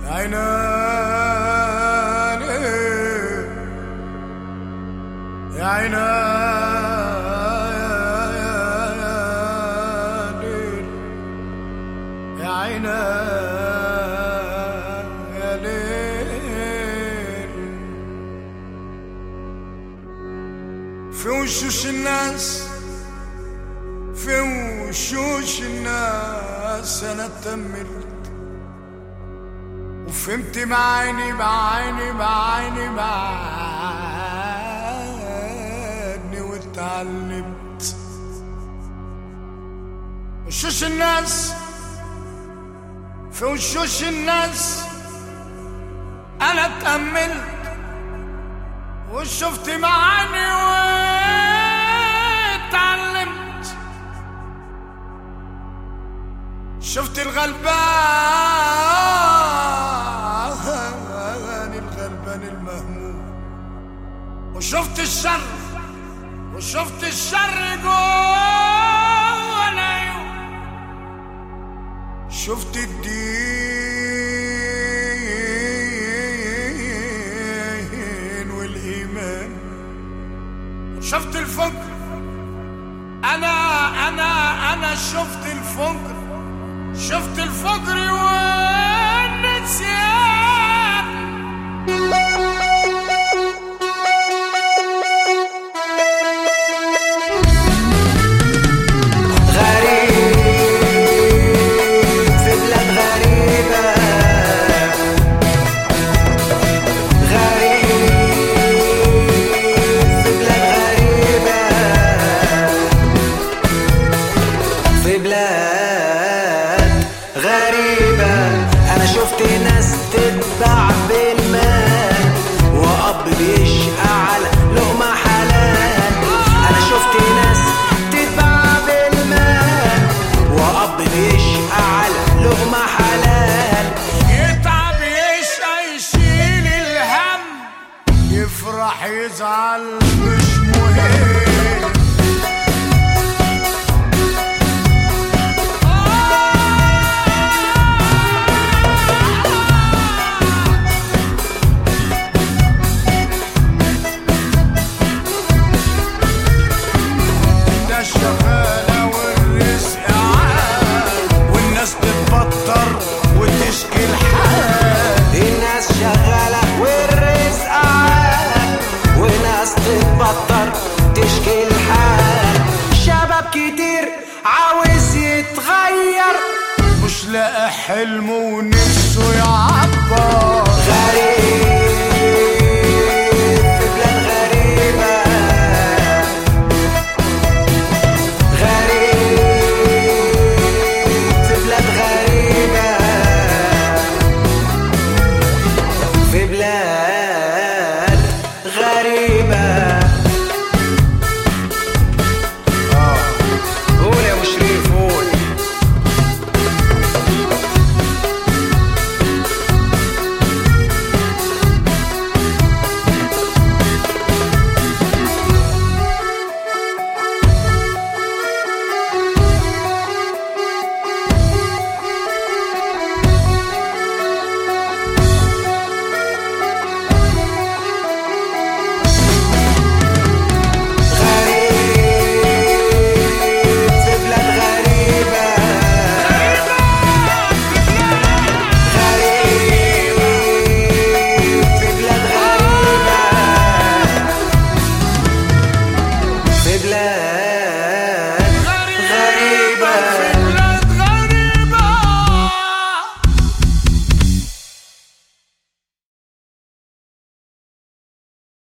عيناني يا عيناني يا عينا يا ليل في وشوش الناس في وشوش الناس انا اتملت وفهمت بعيني بعيني بعيني بعيني واتعلمت وشوش الناس في وشوش الناس انا اتأملت وشفت معاني واتعلمت شفت الغلبان الغلبان المهموم وشفت الشر وشفت الشر جوه العيون شفت الدين والإيمان شفت الفجر أنا أنا أنا شفت الفجر شفت الفجر والنسيان غريب في بلاد غريبة غريب في بلاد غريبة في بلاد غريبة أنا شفت ناس تتباع بالمال وأب بيشقى على لقمة حلال أنا شفت ناس تتباع بالمال وأب بيشقى على لقمة حلال يتعب يشقى يشيل الهم يفرح يزعل مش مهم ده الشغالة والرزق عال والناس تتبطر وتشكي الحال الناس شغالة والرزق عال وناس تتبطر تشكي الحال شباب كتير عاوز يتغير مش لاقي حلمه ونفسه يعبر غريب في بلاد غريبة غريب في بلاد غريبة في بلاد غريبة قول يا ابو شريف قول غريب في بلاد غريبة غريب في بلاد غريبة في بلاد